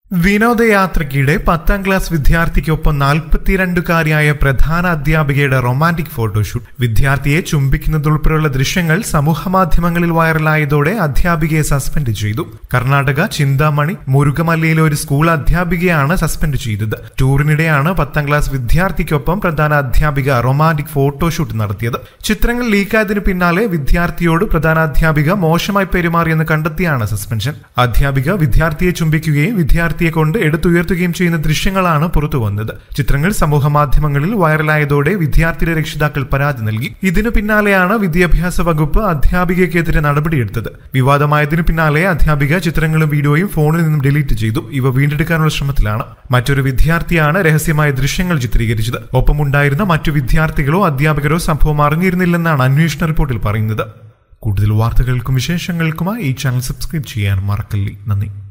വിനോദയാത്രയ്ക്കിടെ പത്താം ക്ലാസ് വിദ്യാർത്ഥിക്കൊപ്പം നാൽപ്പത്തിരണ്ടുകാരിയായ പ്രധാന അധ്യാപികയുടെ romantic photoshoot വിദ്യാർത്ഥിയെ ചുംബിക്കുന്നതുൾപ്പെടെയുള്ള ദൃശ്യങ്ങൾ സമൂഹമാധ്യമങ്ങളിൽ വൈറലായതോടെ അധ്യാപികയെ സസ്പെൻഡ് ചെയ്തു കർണാടക ചിന്താമണി മുരുകമല്ലയിലെ ഒരു സ്കൂൾ അധ്യാപികയാണ് സസ്പെൻഡ് ചെയ്തത് ടൂറിനിടെയാണ് പത്താം ക്ലാസ് വിദ്യാർത്ഥിക്കൊപ്പം പ്രധാന അധ്യാപിക റൊമാന്റിക് ഫോട്ടോഷൂട്ട് നടത്തിയത് ചിത്രങ്ങൾ ലീക്കായതിനു പിന്നാലെ വിദ്യാർത്ഥിയോട് പ്രധാന അധ്യാപിക മോശമായി പെരുമാറിയെന്ന് കണ്ടെത്തിയാണ് സസ്പെൻഷൻ അധ്യാപിക വിദ്യാർത്ഥിയെ ചുംബിക്കുകയും വിദ്യാർത്ഥിയെ കൊണ്ട് എടുത്തുയർത്തുകയും ചെയ്യുന്ന ദൃശ്യങ്ങളാണ് പുറത്തു വന്നത് ചിത്രങ്ങൾ സമൂഹ മാധ്യമങ്ങളിൽ വൈറലായതോടെ വിദ്യാർത്ഥിയുടെ രക്ഷിതാക്കൾ പരാതി നൽകി ഇതിനു പിന്നാലെയാണ് വിദ്യാഭ്യാസ വകുപ്പ് അധ്യാപികയ്ക്കെതിരെ നടപടിയെടുത്തത് വിവാദമായതിനു പിന്നാലെ അധ്യാപിക ചിത്രങ്ങളും വീഡിയോയും ഫോണിൽ നിന്നും ഡിലീറ്റ് ചെയ്തു ഇവ വീണ്ടെടുക്കാനുള്ള ശ്രമത്തിലാണ് മറ്റൊരു വിദ്യാർത്ഥിയാണ് രഹസ്യമായ ദൃശ്യങ്ങൾ ചിത്രീകരിച്ചത് ഒപ്പമുണ്ടായിരുന്ന മറ്റു വിദ്യാർത്ഥികളോ അധ്യാപകരോ സംഭവം അറിഞ്ഞിരുന്നില്ലെന്നാണ് അന്വേഷണ റിപ്പോർട്ടിൽ പറയുന്നത് കൂടുതൽ വാർത്തകൾക്കും വിശേഷങ്ങൾക്കുമായി ഈ ചാനൽ സബ്സ്ക്രൈബ് ചെയ്യാൻ മറക്കല്ലേ നന്ദി